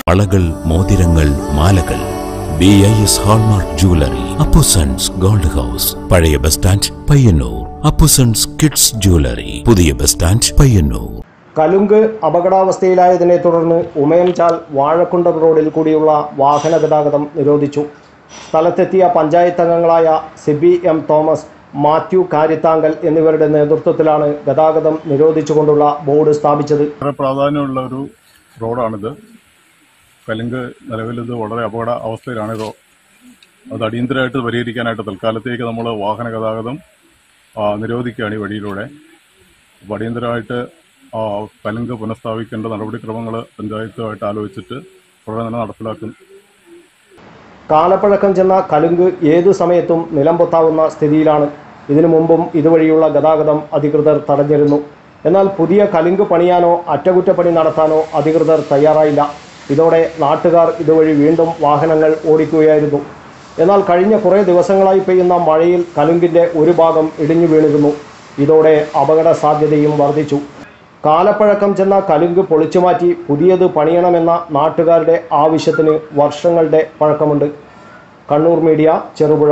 വളകൾ മോതിരങ്ങൾ മാലകൾ B I S hallmark jewellery Appusons gold house പഴയ bus stand Payyanur Appusons kids jewellery പുതിയ ബസ് സ്റ്റാൻഡ് പയ്യന്നൂർ കലുങ്ക് അപകടാവസ്ഥയിലായതിനെ തുടർന്ന് ഉമയംചാൽ വാഴക്കുണ്ടം റോഡിൽ കൂടിയുള്ള വാഹന ഗതാഗതം നിരോധിച്ചു സ്ഥലത്തെത്തിയ പഞ്ചായത്ത് അംഗങ്ങളായ Sibi M Thomas Mathew Karyathankal എന്നിവരുടെ നേതൃത്വത്തിലാണ് ഗതാഗതം നിരോധിച്ചുകൊണ്ടുള്ള ബോർഡ് സ്ഥാപിച്ചത് വളരെ പ്രാധാന്യമുള്ള ഒരു റോഡാണിത് കലുങ്ക് നിലവിൽ ഇത് വളരെ അപകട അവസ്ഥയിലാണ് ഇത് അത് അടിയന്തരമായിട്ട് പരിഹരിക്കാനായിട്ട് തൽക്കാലത്തേക്ക് നമ്മൾ വാഹന ഗതാഗതം ആ, നിരോധിക്കുകയാണ് ഈ വഴിയിലൂടെ അപ്പോൾ അടിയന്തരമായിട്ട് ആ, കലുങ്ക് പുനഃസ്ഥാപിക്കേണ്ട നടപടിക്രമങ്ങൾ പഞ്ചായത്തുമായിട്ട് ആലോചിച്ചിട്ട് ഉടനെ തന്നെ നടപ്പിലാക്കും കാലപ്പഴക്കം ചെന്ന കലുങ്ക് ഏതു സമയത്തും നിലംപൊത്താവുന്ന സ്ഥിതിയിലാണ് ഇതിനു മുമ്പും ഇതുവഴിയുള്ള ഗതാഗതം അധികൃതർ തടഞ്ഞിരുന്നു എന്നാൽ പുതിയ കലുങ്ക് പണിയാനോ അറ്റകുറ്റപ്പണി നടത്താനോ അധികൃതർ തയ്യാറായില്ല ഇതോടെ നാട്ടുകാർ ഇതുവഴി വീണ്ടും വാഹനങ്ങൾ ഓടിക്കുകയായിരുന്നു എന്നാൽ കഴിഞ്ഞ കുറേ ദിവസങ്ങളായി പെയ്യുന്ന മഴയിൽ കലുങ്കിൻ്റെ ഒരു ഭാഗം ഇടിഞ്ഞു വീണിരുന്നു ഇതോടെ അപകട സാധ്യതയും വർദ്ധിച്ചു കാലപ്പഴക്കം ചെന്ന കലുങ്ക് പൊളിച്ചുമാറ്റി പുതിയത് പണിയണമെന്ന നാട്ടുകാരുടെ ആവശ്യത്തിന് വർഷങ്ങളുടെ പഴക്കമുണ്ട് കണ്ണൂർ മീഡിയ ചെറുപുഴ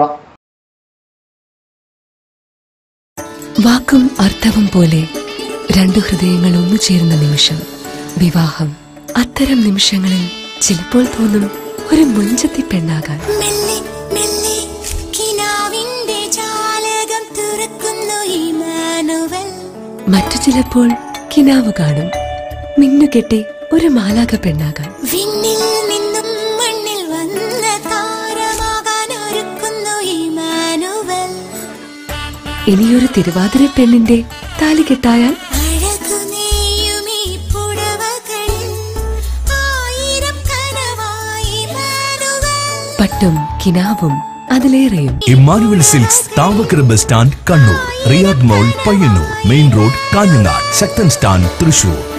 വാക്കും അർത്ഥവും പോലെ രണ്ടു ഹൃദയങ്ങൾ ഒന്നു ചേരുന്ന നിമിഷം വിവാഹം അത്തരം നിമിഷങ്ങളിൽ ചിലപ്പോൾ തോന്നും ഒരു മുഞ്ചത്തി പെണ്ണാകാൻ മെല്ലെ മെല്ലെ കിനാവിന്റെ ജാലകം തുറക്കുന്നു ഇമാനുവൽ മറ്റു ചിലപ്പോൾ കിനാവ് കാണും മിന്നുകെട്ടി ഒരു മാലാക പെണ്ണാകാൻ വിണ്ണിൽ നിന്നും മണ്ണിൽ വന്ന താരമാകാൻ ഒരുക്കുന്നു ഇമാനുവൽ ഇനിയൊരു തിരുവാതിര പെണ്ണിന്റെ താലി കെട്ടായാൽ അഴകു നെയ്യും ഈ പുടവകൾ ആയിരം കനവായി ഇമാനുവൽ പട്ടും കിനാവും അതിലേറെയും Emmanuel silks Thavakkara bus stand Kannur Riyadh mall Payyanur main road Kanhangad Sakthan stand Thrissur